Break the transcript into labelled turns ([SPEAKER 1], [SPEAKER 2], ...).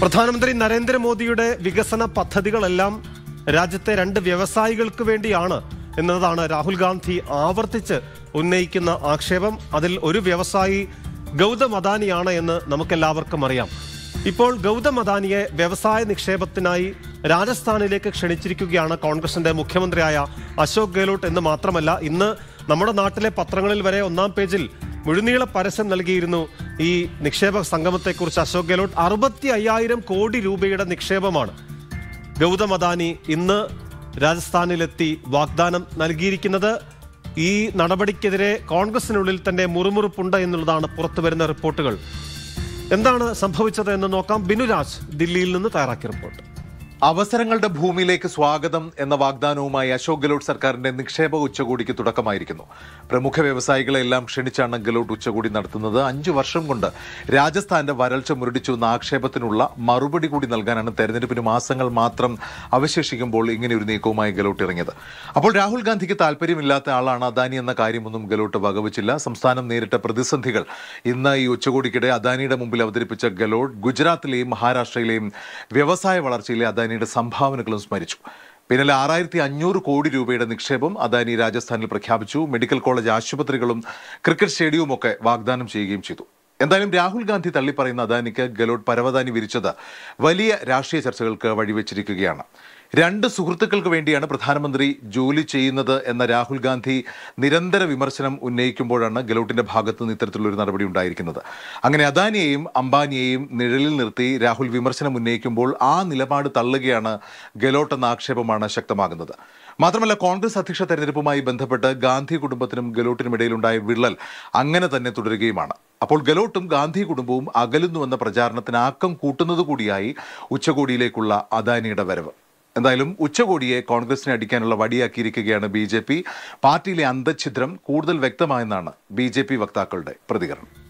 [SPEAKER 1] പ്രധാനമന്ത്രി നരേന്ദ്രമോദിയുടെ വികസന പദ്ധതികളെല്ലാം രാജ്യത്തെ രണ്ട് വ്യവസായികൾക്ക് വേണ്ടിയാണ് എന്നതാണ് രാഹുൽ ഗാന്ധി ആവർത്തിച്ച് ഉന്നയിക്കുന്ന ആക്ഷേപം അതിൽ ഒരു വ്യവസായി ഗൗതം അദാനിയാണ് എന്ന് നമുക്കെല്ലാവർക്കും അറിയാം ഇപ്പോൾ ഗൗതം അദാനിയെ വ്യവസായ നിക്ഷേപത്തിനായി രാജസ്ഥാനിലേക്ക് ക്ഷണിച്ചിരിക്കുകയാണ് കോൺഗ്രസിന്റെ മുഖ്യമന്ത്രിയായ അശോക് ഗെഹ്ലോട്ട് എന്ന് മാത്രമല്ല ഇന്ന് നമ്മുടെ നാട്ടിലെ പത്രങ്ങളിൽ വരെ ഒന്നാം പേജിൽ മുഴുനീള പരസ്യം നൽകിയിരുന്നു ഈ നിക്ഷേപ സംഗമത്തെക്കുറിച്ച് അശോക് ഗെഹ്ലോട്ട് അറുപത്തി അയ്യായിരം കോടി രൂപയുടെ നിക്ഷേപമാണ് ഗൗതം അദാനി ഇന്ന് രാജസ്ഥാനിലെത്തി വാഗ്ദാനം നൽകിയിരിക്കുന്നത് ഈ നടപടിക്കെതിരെ കോൺഗ്രസിനുള്ളിൽ തന്നെ മുറുമുറുപ്പുണ്ട് എന്നുള്ളതാണ് പുറത്തുവരുന്ന റിപ്പോർട്ടുകൾ എന്താണ് സംഭവിച്ചത് എന്ന് നോക്കാം ബിനുരാജ് ദില്ലിയിൽ നിന്ന് തയ്യാറാക്കിയ റിപ്പോർട്ട്
[SPEAKER 2] അവസരങ്ങളുടെ ഭൂമിയിലേക്ക് സ്വാഗതം എന്ന വാഗ്ദാനവുമായി അശോക് ഗെലോട്ട് സർക്കാരിന്റെ നിക്ഷേപ ഉച്ചകോടിക്ക് തുടക്കമായിരിക്കുന്നു പ്രമുഖ വ്യവസായികളെ എല്ലാം ക്ഷണിച്ചാണ് ഗെലോട്ട് ഉച്ചകോടി നടത്തുന്നത് അഞ്ചു വർഷം കൊണ്ട് രാജസ്ഥാന്റെ വരൾച്ച മുരടിച്ചു എന്ന ആക്ഷേപത്തിനുള്ള മറുപടി കൂടി നൽകാനാണ് തെരഞ്ഞെടുപ്പിന് മാസങ്ങൾ മാത്രം അവശേഷിക്കുമ്പോൾ ഇങ്ങനെ ഒരു നീക്കവുമായി ഗെലോട്ട് ഇറങ്ങിയത് അപ്പോൾ രാഹുൽ ഗാന്ധിക്ക് താല്പര്യമില്ലാത്ത ആളാണ് അദാനി എന്ന കാര്യമൊന്നും ഗെലോട്ട് വകവച്ചില്ല സംസ്ഥാനം നേരിട്ട പ്രതിസന്ധികൾ ഇന്ന് ഈ ഉച്ചകോടിക്കിടെ അദാനിയുടെ മുമ്പിൽ അവതരിപ്പിച്ച ഗെലോട്ട് ഗുജറാത്തിലെയും മഹാരാഷ്ട്രയിലെയും വ്യവസായ വളർച്ചയിലെ അദാനിയുടെ സംഭാവനകളും സ്മരിച്ചു പിന്നാലെ ആറായിരത്തി അഞ്ഞൂറ് കോടി രൂപയുടെ നിക്ഷേപം അദാനി രാജസ്ഥാനിൽ പ്രഖ്യാപിച്ചു മെഡിക്കൽ കോളേജ് ആശുപത്രികളും ക്രിക്കറ്റ് സ്റ്റേഡിയവും ഒക്കെ വാഗ്ദാനം ചെയ്യുകയും ചെയ്തു എന്തായാലും രാഹുൽ ഗാന്ധി തള്ളിപ്പറയുന്ന അദാനിക്ക് ഗെലോട്ട് പരവതാനി വിരിച്ചത് വലിയ രാഷ്ട്രീയ ചർച്ചകൾക്ക് വഴിവെച്ചിരിക്കുകയാണ് രണ്ട് സുഹൃത്തുക്കൾക്ക് വേണ്ടിയാണ് പ്രധാനമന്ത്രി ജോലി ചെയ്യുന്നത് എന്ന രാഹുൽ ഗാന്ധി നിരന്തര വിമർശനം ഉന്നയിക്കുമ്പോഴാണ് ഗെലോട്ടിന്റെ ഭാഗത്ത് നിന്ന് ഇത്തരത്തിലുള്ള ഒരു നടപടി ഉണ്ടായിരിക്കുന്നത് അങ്ങനെ അദാനിയെയും അംബാനിയെയും നിഴലിൽ നിർത്തി രാഹുൽ വിമർശനം ഉന്നയിക്കുമ്പോൾ ആ നിലപാട് തള്ളുകയാണ് ഗെലോട്ട് എന്ന ആക്ഷേപമാണ് ശക്തമാകുന്നത് മാത്രമല്ല കോൺഗ്രസ് അധ്യക്ഷ തെരഞ്ഞെടുപ്പുമായി ബന്ധപ്പെട്ട് ഗാന്ധി കുടുംബത്തിനും ഗെലോട്ടിനും ഇടയിലുണ്ടായ വിള്ളൽ അങ്ങനെ തന്നെ തുടരുകയുമാണ് അപ്പോൾ ഗെലോട്ടും ഗാന്ധി കുടുംബവും അകലുന്നുവെന്ന പ്രചാരണത്തിന് ആക്കം കൂട്ടുന്നത് കൂടിയായി ഉച്ചകോടിയിലേക്കുള്ള അദാനിയുടെ വരവ് എന്തായാലും ഉച്ചകോടിയെ കോൺഗ്രസിനെ അടിക്കാനുള്ള വടിയാക്കിയിരിക്കുകയാണ് ബി ജെ പി പാർട്ടിയിലെ അന്തഛിദ്രം കൂടുതൽ വ്യക്തമായെന്നാണ് ബി ജെ പി വക്താക്കളുടെ പ്രതികരണം